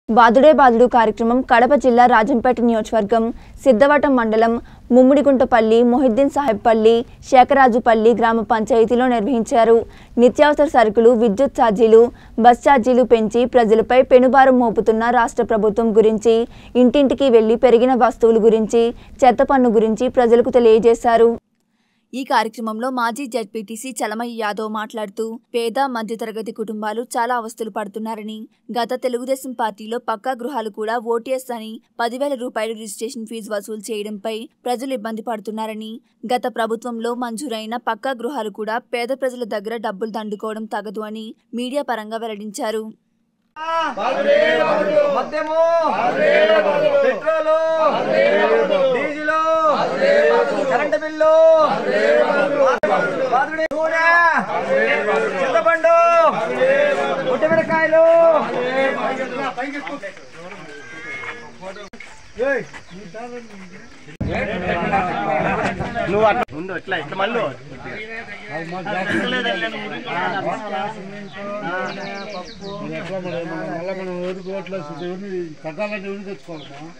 బాదుడే బాదుడు కార్యక్రమం కడప జిల్లా రాజంపేట నియోజకవర్గం సిద్ధవటం మండలం ముమ్మిడిగుంటపల్లి మొహిద్దీన్ సాహెబ్పల్లి శేఖరాజుపల్లి గ్రామ పంచాయతీలో నిర్వహించారు నిత్యావసర సరుకులు విద్యుత్ ఛార్జీలు బస్ ఛార్జీలు పెంచి ప్రజలపై పెనుభారం మోపుతున్న రాష్ట్ర ప్రభుత్వం గురించి ఇంటింటికి వెళ్లి పెరిగిన వస్తువుల గురించి చెత్త పన్ను గురించి ప్రజలకు తెలియజేశారు ఈ కార్యక్రమంలో మాజీ జడ్పీటీసీ చలమయ్య యాదవ్ మాట్లాడుతూ పేద మధ్యతరగతి కుటుంబాలు చాలా అవస్థలు పడుతున్నారని గత తెలుగుదేశం పార్టీలో పక్కా గృహాలు కూడా ఓటీఎస్ అని పదివేల రూపాయలు రిజిస్ట్రేషన్ ఫీజు వసూలు చేయడంపై ప్రజలు ఇబ్బంది పడుతున్నారని గత ప్రభుత్వంలో మంజూరైన పక్కా గృహాలు కూడా పేద ప్రజల దగ్గర డబ్బులు దండుకోవడం తగదు అని మీడియా పరంగా వెల్లడించారు మద్యము పెట్రోలు డీజిల్ కరెంటు బిల్లు బాదుడి నూనె చింతపండు మిరకాయలు నువ్వు అట్లా ముందు ఇట్లా ఇట్లా మళ్ళీ మళ్ళీ మనం ఎవరికి ఓట్లు వేస్తే ఎవరిని కట్టాలంటే ఎవరిని తెచ్చుకోవాలమ్మా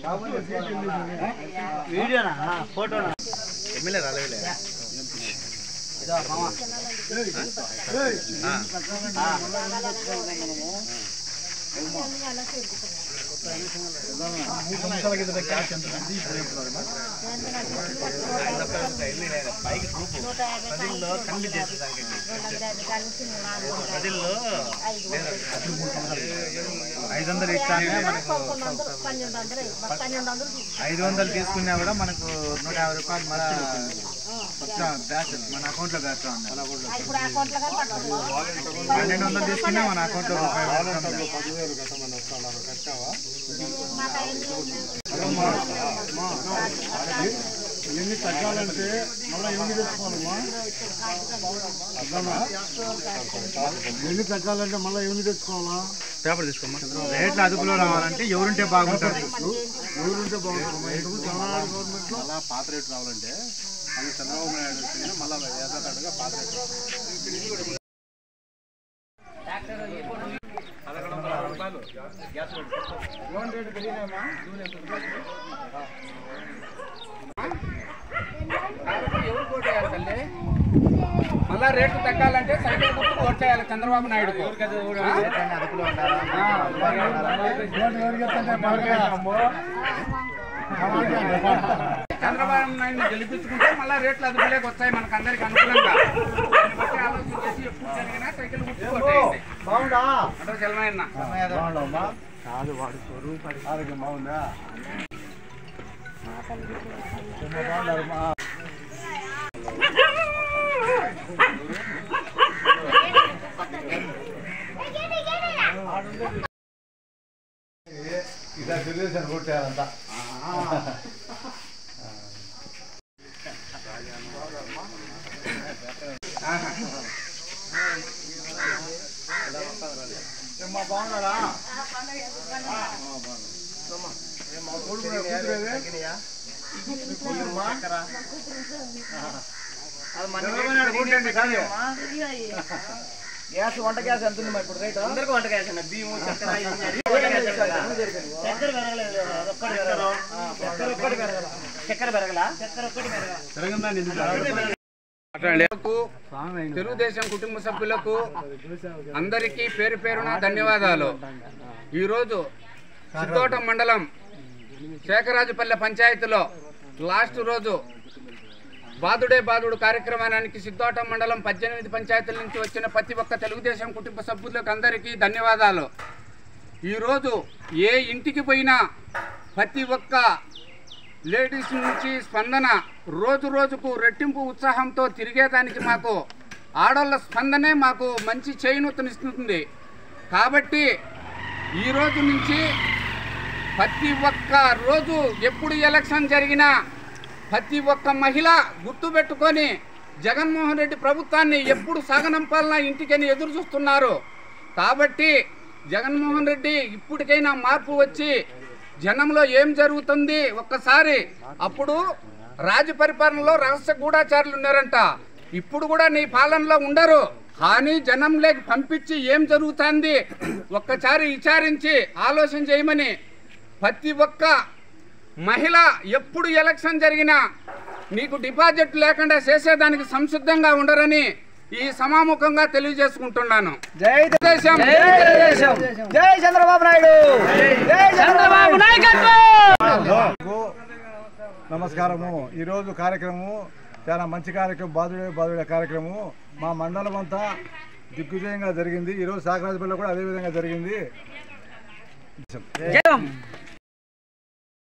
వీడియోనా ఫోటోనా ఎమ్మెల్యే రాలేదులే ఐదు వందలు ఇస్తానే మనకు ఐదు వందలు తీసుకున్నా కూడా మనకు నూట యాభై రూపాయలు మన బ్యాచ్ మన అకౌంట్లో బ్యాచ్ పన్నెండు వందలు తీసుకున్నా మన అకౌంట్లో రూపాయి పడుతుంది. ఇవన్నీ తగ్గాలంటే మళ్ళీ ఎవరిని తెచ్చుకోవాలమ్మా అర్థమా ఇవన్నీ తగ్గాలంటే మళ్ళీ ఎవరిని తెచ్చుకోవాలా పేపర్ తీసుకోమ్మా రేట్లు అదుపులో రావాలంటే ఎవరుంటే బాగుంటారు ఎవరుంటే బాగుంటుందమ్మా ఎందుకు చంద్రబాబు గవర్నమెంట్లో మళ్ళా పాత రేటు రావాలంటే అది చంద్రబాబు నాయుడు వచ్చింది మళ్ళా యథాతథంగా పాత రేటు ఎవరు ఓటేయాలి తల్లి మళ్ళా రేట్లు తగ్గాలంటే సైకిల్ గుర్తుకు ఓట్లేయాలి చంద్రబాబు నాయుడు అదుపులో ఉండాలా చంద్రబాబు నాయుడు గెలిపించుకుంటే మళ్ళా రేట్లు అదుపులోకి వస్తాయి మనకు అందరికి అనుకూలంగా దాన్ని బట్టి ఆలోచన చేసి ఎప్పుడు జరిగినా సైకిల్ గుర్తుకు ఓటేయండి బాగుందా అంటే చలమయ్యన్న బాగుండమ్మా ఆరోగ్యం బాగుందా బాగుండారమ్మా ఇలా తెలుగుదేశం కొట్టారంతా ఏమ్మా బాగున్నారా మా కొడుకు నా కూతురేది? మీ కూతురమ్మా? చంద్రబాబు నాయుడు కొట్టండి కానీ. గ్యాస్ వంట గ్యాస్ ఎంత ఉంది మరి ఇప్పుడు రేటు అందరికీ వంట గ్యాస్ అండి బియ్యం చక్కెర చక్కెర పెరగలేదు ఒక్కటి పెరగల చక్కెర ఒక్కటి పెరగల చక్కెర పెరగల చక్కెర ఒక్కటి పెరగల తిరగండి ఎందుకు కు, తెలుగుదేశం కుటుంబ సభ్యులకు అందరికీ పేరు పేరున ధన్యవాదాలు ఈరోజు సిద్ధోటం మండలం శేఖరాజుపల్లె పంచాయతీలో లాస్ట్ రోజు బాదుడే బాదుడు కార్యక్రమానికి సిద్ధోటం మండలం పద్దెనిమిది పంచాయతీల నుంచి వచ్చిన ప్రతి ఒక్క తెలుగుదేశం కుటుంబ సభ్యులకు అందరికీ ధన్యవాదాలు ఈరోజు ఏ ఇంటికి పోయినా ప్రతి ఒక్క లేడీస్ నుంచి స్పందన రోజు రోజుకు రెట్టింపు ఉత్సాహంతో తిరిగేదానికి మాకు ఆడోళ్ళ స్పందనే మాకు మంచి చేయూతనిస్తుంది కాబట్టి ఈ రోజు నుంచి ప్రతి ఒక్క రోజు ఎప్పుడు ఎలక్షన్ జరిగినా ప్రతి ఒక్క మహిళ గుర్తుపెట్టుకొని జగన్మోహన్ రెడ్డి ప్రభుత్వాన్ని ఎప్పుడు సాగనంపాలన్నా ఇంటికని ఎదురు చూస్తున్నారు కాబట్టి జగన్మోహన్ రెడ్డి ఇప్పటికైనా మార్పు వచ్చి జనంలో ఏం జరుగుతుంది ఒక్కసారి అప్పుడు రాజు పరిపాలనలో రహస్య గూఢాచారులు ఉన్నారంట ఇప్పుడు కూడా నీ పాలనలో ఉండరు కానీ జనంలోకి పంపించి ఏం జరుగుతుంది ఒక్కసారి విచారించి ఆలోచన చేయమని ప్రతి ఒక్క మహిళ ఎప్పుడు ఎలక్షన్ జరిగినా నీకు డిపాజిట్ లేకుండా చేసేదానికి సంసిద్ధంగా ఉండరని ఈ సమాముఖంగా తెలియజేసుకుంటున్నాను జై దేశం జై చంద్రబాబు నాయుడు జై చంద్రబాబు నమస్కారము ఈరోజు కార్యక్రమము చాలా మంచి కార్యక్రమం బాధుడే బాధుడే కార్యక్రమము మా మండలం అంతా దిగ్విజయంగా జరిగింది ఈరోజు సాగరాజపల్లిలో కూడా అదే విధంగా జరిగింది